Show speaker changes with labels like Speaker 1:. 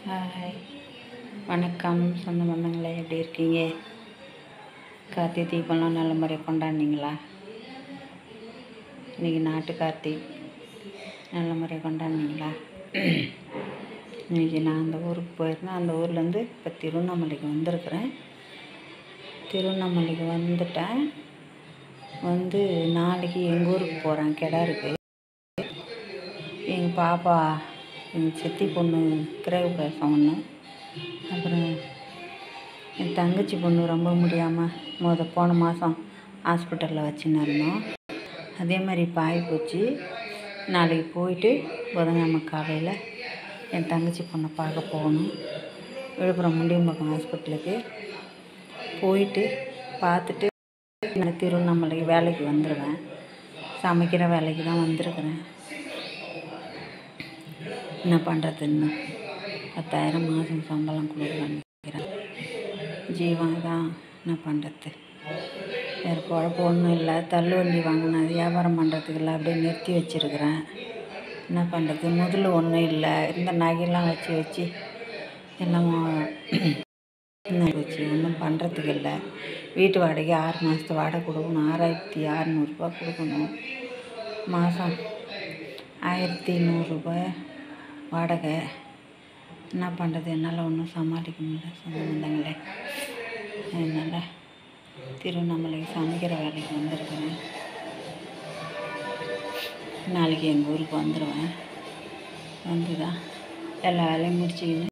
Speaker 1: hi வணக்கம் சொந்த பந்தங்களே எப்படி இருக்கீங்க கார்த்திகை தீபம்லாம் நல்ல முறையாக கொண்டாடினீங்களா இன்றைக்கி நாட்டு கார்த்திக் நல்ல முறையாக கொண்டாடினீங்களா இன்றைக்கி நான் அந்த ஊருக்கு போயிருந்தேன் அந்த ஊர்லேருந்து இப்போ திருவண்ணாமலைக்கு வந்திருக்கிறேன் திருவண்ணாமலைக்கு வந்துட்டேன் வந்து நாளைக்கு எங்கள் ஊருக்கு போகிறேன் கிடாருக்கு எங்கள் பாப்பா எங்கள் சித்தி பொண்ணு கிரகப்பிரவேசம் ஒன்று அப்புறம் என் தங்கச்சி பொண்ணு ரொம்ப முடியாமல் முத போன மாதம் ஹாஸ்பிட்டலில் வச்சுன்னு இருந்தோம் அதே மாதிரி இப்போ ஆகிப்போச்சு நாளைக்கு போயிட்டு புதன்கிழமை காலையில் என் தங்கச்சி பொண்ணை பார்க்க போகணும் விழுப்புரம் முண்டியம்பாக்கம் ஹாஸ்பிட்டலுக்கு போயிட்டு பார்த்துட்டு நான் திருவண்ணாமலைக்கு வேலைக்கு வந்துடுவேன் சமைக்கிற வேலைக்கு தான் வந்திருக்கிறேன் என்ன பண்ணுறதுன்னு பத்தாயிரம் மாதம் சம்பளம் கொடுக்குறான்னு நினைக்கிறேன் ஜீவன் தான் என்ன பண்ணுறது வேறு குழப்ப ஒன்றும் இல்லை தள்ளு வண்டி வாங்கினேன் அது வியாபாரம் பண்ணுறதுக்கு இல்லை அப்படியே நிறுத்தி வச்சுருக்கிறேன் என்ன பண்ணுறது முதல்ல ஒன்றும் இல்லை இந்த நகையெல்லாம் வச்சு வச்சு எல்லாம் என்ன வச்சு ஒன்றும் பண்ணுறதுக்கு இல்லை வீட்டு வாடகை ஆறு மாதத்து வாடகை கொடுக்கணும் ஆறாயிரத்தி அறநூறுபா கொடுக்கணும் மாதம் ஆயிரத்தி நூறுரூபா வாடகை என்ன பண்ணுறது என்னால் ஒன்றும் சமாளிக்க முடியல சொந்த பந்தங்களே அதனால் திருவண்ணாமலைக்கு சமைக்கிற வேலைக்கு வந்திருக்கிறேன் நாளைக்கு எங்கள் ஊருக்கு வந்துடுவேன் வந்து தான் எல்லா வேலையும் முடிச்சுக்கின்னு